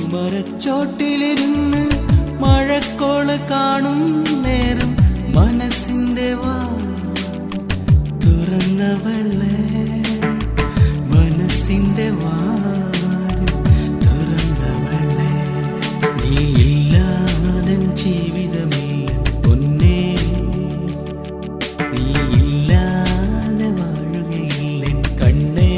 പൂമരച്ചോട്ടിലിരുന്ന് മഴക്കോള് കാണും നേരം മനസ്സിന്റെ വാ തുറന്നവളെ മനസ്സിന്റെ വാതിൽ തുറന്നവളെ നീ ഇല്ലാതെ ജീവിതമില്ല പൊന്നേ നീ ഇല്ലാതെ വാഴുകയില്ല കണ്ണേ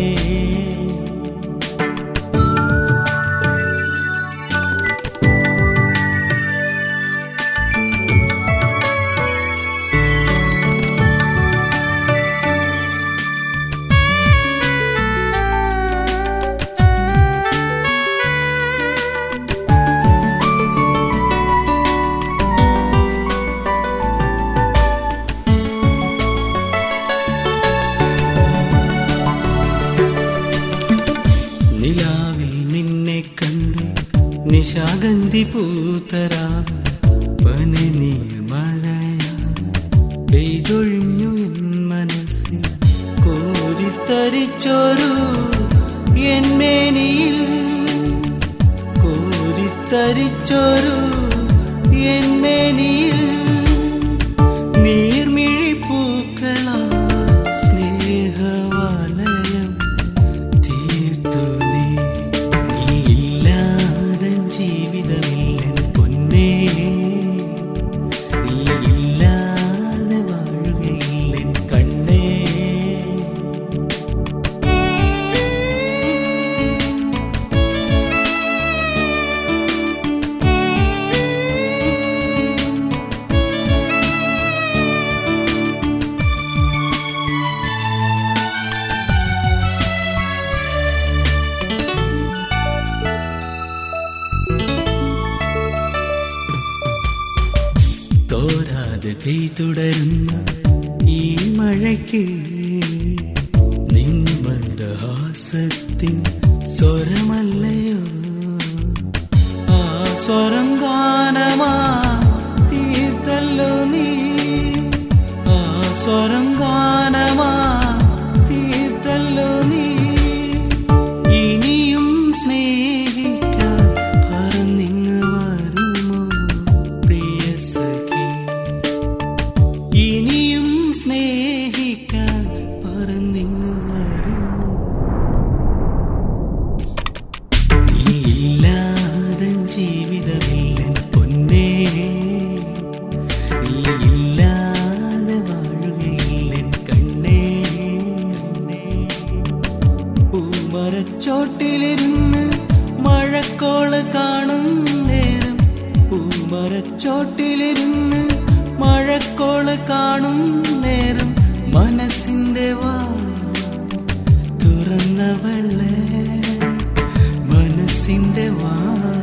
നിലാവിൽ നിന്നെ കണ്ട് നിശാഗന്ധി പൂത്തരാ പനിനീർ മഴയാ പെയ്തൊഴിഞ്ഞു എൻ മനസ്സിൽ കോരിത്തരിച്ചൊരു എന്മേനിയിൽ കോരിത്തരിച്ചൊരു എന്മേനിയിൽ നീർമിഴി പൂക്കളാ സ്നേഹവാലയം തീർത്തു നീ നീ ഇല്ലാതെ ജീവിതമില്ല പൊന്നേ നീ ഇല്ലാതെ വാഴുകയില്ല കണ്ണേ തോരാതെ പെയ്തുടരുന്ന ഈ മഴയ്ക്ക് നിൻ മന്ദഹാസത്തിൻ സ്വരമല്ലയോ ആ സ്വരം ഗാനമാ തീർത്തല്ലോ നീ ആ സ്വരം ഗാനമാ തീർത്തല്ലോ നീ ഇനിയും സ്നേഹിക്കാൻ പറന്നിങ്ങ് വരുമോ പ്രിയ സഖി ഇനിയും സ്നേഹിക്കാൻ പറന്നിങ്ങ് വരുമോ നീ ഇല്ലാതെ ജീവിതമില്ല പൊന്നേ നീ ഇല്ലാതെ വാഴുകയില്ല കണ്ണേ കണ്ണേ പൂമരച്ചോട്ടിലിരുന്ന് മഴക്കോള് കാണും നേരം പൂമരച്ചോട്ടിലിരുന്ന് മഴക്കോള് കാണും നേരം മനസ്സിന്റെ വാ തുറന്നവളെ മനസ്സിന്റെ വാ